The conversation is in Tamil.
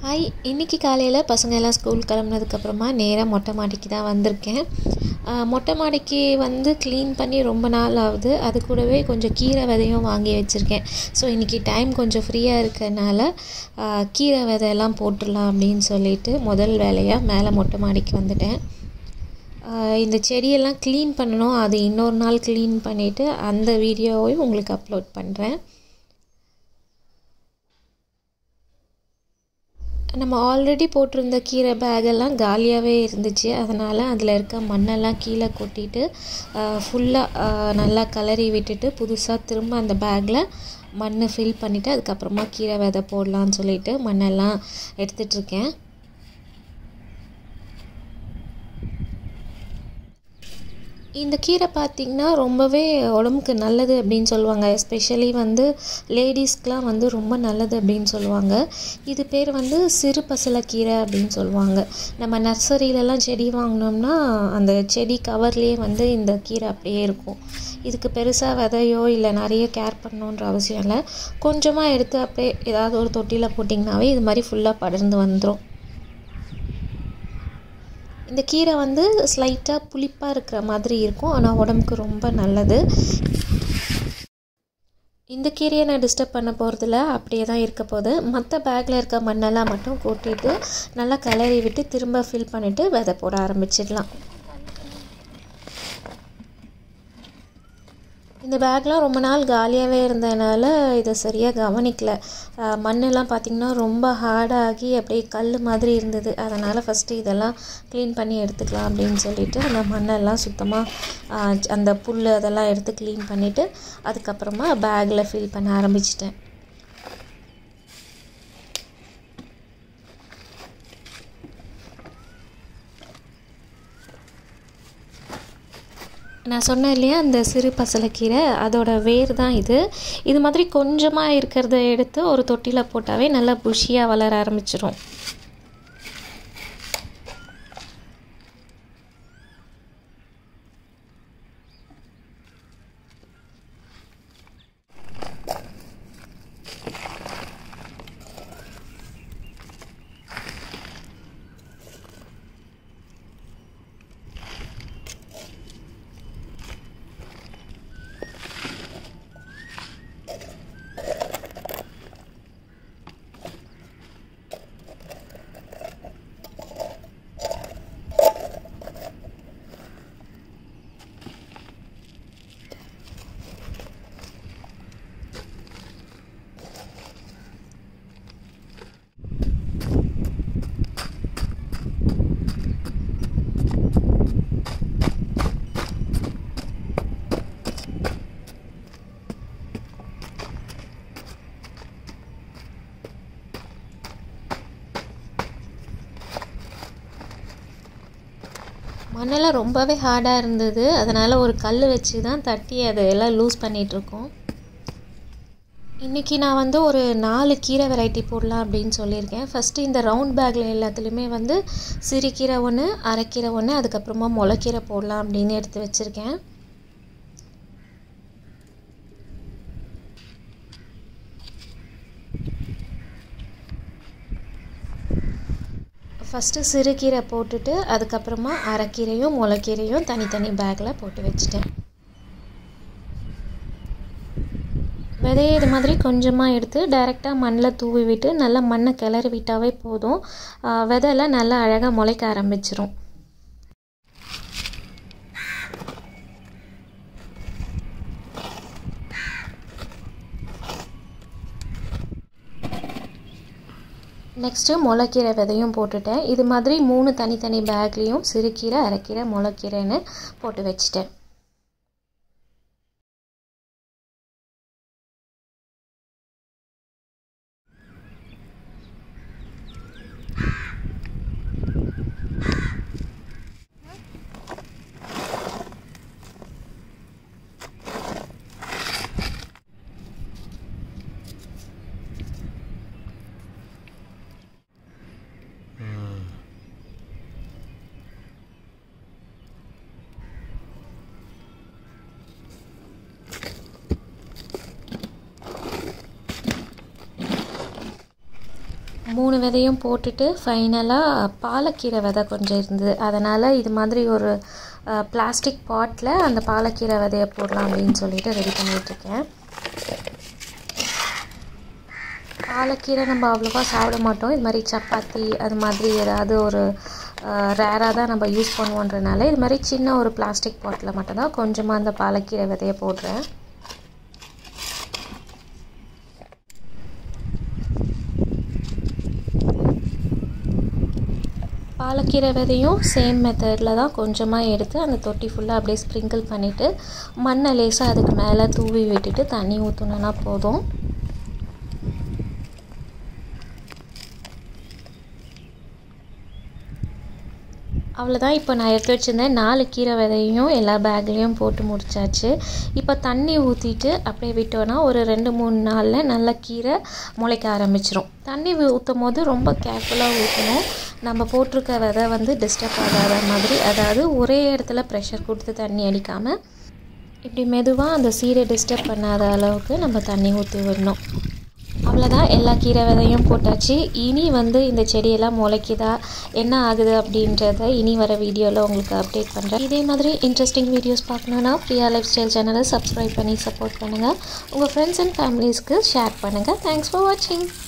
ஹாய் இன்றைக்கி காலையில் பசங்க எல்லாம் ஸ்கூல் கிளம்புனதுக்கப்புறமா நேராக மொட்டை மாடிக்கு தான் வந்திருக்கேன் ஆஹ் மொட்டை மாடிக்கு வந்து க்ளீன் பண்ணி ரொம்ப நாள் ஆகுது அது கூடவே கொஞ்சம் கீரை விதையும் வாங்கி வச்சுருக்கேன் ஸோ இன்றைக்கி டைம் கொஞ்சம் ஃப்ரீயாக இருக்கறனால ஆஹ் கீரை விதையெல்லாம் போட்டுடலாம் அப்படின்னு சொல்லிட்டு முதல் வேலையாக மேலே மொட்டை மாடிக்கு வந்துட்டேன் ஆஹ் இந்த செடியெல்லாம் க்ளீன் பண்ணணும் அது இன்னொரு நாள் க்ளீன் பண்ணிவிட்டு அந்த வீடியோவையும் உங்களுக்கு அப்லோட் பண்ணுறேன் நம்ம ஆல்ரெடி போட்டிருந்த கீரை பேக்கெல்லாம் காலியாகவே இருந்துச்சு அதனால் அதில் இருக்க மண்ணெல்லாம் கீழே கொட்டிட்டு ஃபுல்லாக நல்லா கலரி விட்டுட்டு புதுசாக திரும்ப அந்த பேக்கில் மண் ஃபில் பண்ணிவிட்டு அதுக்கப்புறமா கீரை விதை போடலான்னு சொல்லிட்டு மண்ணெல்லாம் எடுத்துட்ருக்கேன் இந்த கீரை பார்த்திங்கன்னா ரொம்பவே உடம்புக்கு நல்லது அப்படின்னு சொல்லுவாங்க எஸ்பெஷலி வந்து லேடிஸ்க்கெலாம் வந்து ரொம்ப நல்லது அப்படின்னு சொல்லுவாங்க இது பேர் வந்து சிறு பசலைக்கீரை அப்படின்னு சொல்லுவாங்க நம்ம நர்சரியிலலாம் செடி வாங்கினோம்னா அந்த செடி கவர்லேயே வந்து இந்த கீரை அப்படியே இருக்கும் இதுக்கு பெருசாக விதையோ இல்லை நிறைய கேர் பண்ணணுன்ற அவசியம் இல்லை கொஞ்சமாக எடுத்து அப்படியே ஏதாவது ஒரு தொட்டியில் போட்டிங்கனாவே இது மாதிரி ஃபுல்லாக படர்ந்து வந்துடும் இந்த கீரை வந்து ஸ்லைட்டாக புளிப்பாக இருக்கிற மாதிரி இருக்கும் ஆனால் உடம்புக்கு ரொம்ப நல்லது இந்த கீரையை நான் டிஸ்டர்ப் பண்ண போகிறதில்ல அப்படியே தான் இருக்க போகுது மற்ற பேக்கில் இருக்க மண்ணெல்லாம் மட்டும் கொட்டிட்டு நல்லா கிளறி விட்டு திரும்ப ஃபில் பண்ணிவிட்டு விதை போட ஆரம்பிச்சிடலாம் இந்த பேக்லாம் ரொம்ப நாள் காலியாகவே இருந்ததுனால இதை சரியாக கவனிக்கல மண்ணெல்லாம் பார்த்திங்கன்னா ரொம்ப ஹார்டாகி அப்படியே கல் மாதிரி இருந்தது அதனால் ஃபஸ்ட்டு இதெல்லாம் க்ளீன் பண்ணி எடுத்துக்கலாம் அப்படின்னு சொல்லிட்டு அந்த மண்ணெல்லாம் சுத்தமாக அந்த புல் அதெல்லாம் எடுத்து க்ளீன் பண்ணிவிட்டு அதுக்கப்புறமா பேக்கில் ஃபில் பண்ண ஆரம்பிச்சிட்டேன் நான் சொன்னேன் இல்லையா அந்த சிறு பசலைக்கீரை அதோட வேர் தான் இது இது மாதிரி கொஞ்சமாக இருக்கிறத எடுத்து ஒரு தொட்டியில் போட்டாவே நல்லா புஷியாக வளர ஆரம்பிச்சிரும் மண்ணெல்லாம் ரொம்பவே ஹார்டாக இருந்தது அதனால் ஒரு கல் வச்சு தான் தட்டி அதை எல்லாம் லூஸ் பண்ணிகிட்ருக்கோம் இன்றைக்கி நான் வந்து ஒரு நாலு கீரை வெரைட்டி போடலாம் அப்படின்னு சொல்லியிருக்கேன் ஃபஸ்ட்டு இந்த ரவுண்ட் பேக்கில் எல்லாத்துலேயுமே வந்து சிறுகீரை ஒன்று அரைக்கீரை ஒன்று அதுக்கப்புறமா முளைக்கீரை போடலாம் அப்படின்னு எடுத்து வச்சுருக்கேன் ஃபஸ்ட்டு சிறுகீரை போட்டுட்டு அதுக்கப்புறமா அரைக்கீரையும் முளைக்கீரையும் தனித்தனி பேக்கில் போட்டு வச்சுட்டேன் விதையை இது மாதிரி கொஞ்சமாக எடுத்து டைரெக்டாக மண்ணில் தூவி விட்டு நல்லா மண்ணை கிளறி விட்டாவே போதும் விதையெல்லாம் நல்லா அழகாக முளைக்க ஆரம்பிச்சிரும் நெக்ஸ்ட்டு முளைக்கீரை விதையும் போட்டுட்டேன் இது மாதிரி மூணு தனித்தனி பேக்லேயும் சிறுகீரை அரைக்கீரை முளைக்கீரைன்னு போட்டு வச்சுட்டேன் மூணு விதையும் போட்டுட்டு ஃபைனலாக பாலக்கீரை விதை கொஞ்சம் இருந்தது அதனால் இது மாதிரி ஒரு பிளாஸ்டிக் பாட்டில் அந்த பாலக்கீரை விதையை போடலாம் அப்படின்னு சொல்லிட்டு ரெடி பண்ணிகிட்ருக்கேன் பாலக்கீரை நம்ம அவ்வளோவா சாப்பிட மாட்டோம் இது மாதிரி சப்பாத்தி அது மாதிரி ஏதாவது ஒரு ரேராக தான் நம்ம யூஸ் பண்ணுவோன்றனால இது மாதிரி சின்ன ஒரு பிளாஸ்டிக் பாட்டில் மட்டும்தான் கொஞ்சமாக அந்த பாலக்கீரை விதையை போடுறேன் பாலக்கீரை விதையும் சேம் மெத்தடில் தான் கொஞ்சமாக எடுத்து அந்த தொட்டி ஃபுல்லாக அப்படியே ஸ்ப்ரிங்கிள் பண்ணிவிட்டு மண்ணை லேசாக அதுக்கு மேலே தூவி விட்டுட்டு தண்ணி ஊற்றணுன்னா போதும் அவ்வளோதான் இப்போ நான் எடுத்து வச்சுருந்தேன் நாலு கீரை விதையும் எல்லா பேக்லேயும் போட்டு முடிச்சாச்சு இப்போ தண்ணி ஊற்றிட்டு அப்படியே விட்டோன்னா ஒரு ரெண்டு மூணு நாளில் நல்ல கீரை முளைக்க ஆரம்பிச்சிரும் தண்ணி ஊற்றும் போது ரொம்ப கேர்ஃபுல்லாக ஊற்றணும் நம்ம போட்டிருக்க விதை வந்து டிஸ்டர்ப் ஆகாத மாதிரி அதாவது ஒரே இடத்துல ப்ரெஷர் கொடுத்து தண்ணி அடிக்காமல் இப்படி மெதுவாக அந்த சீரை டிஸ்டர்ப் பண்ணாத அளவுக்கு நம்ம தண்ணி ஊற்றி விடணும் அவ்வளோதான் எல்லா கீரை விதையும் போட்டாச்சு இனி வந்து இந்த செடியெல்லாம் முளைக்குதா என்ன ஆகுது அப்படின்றத இனி வர வீடியோவில் உங்களுக்கு அப்டேட் பண்ணுறேன் இதே மாதிரி இன்ட்ரெஸ்டிங் வீடியோஸ் பார்க்கணுன்னா பிரியா லைஃப் ஸ்டைல் சேனலை சப்ஸ்கிரைப் பண்ணி சப்போர்ட் பண்ணுங்கள் உங்கள் ஃப்ரெண்ட்ஸ் அண்ட் ஃபேமிலிஸ்க்கு ஷேர் பண்ணுங்கள் தேங்க்ஸ் ஃபார் வாட்சிங்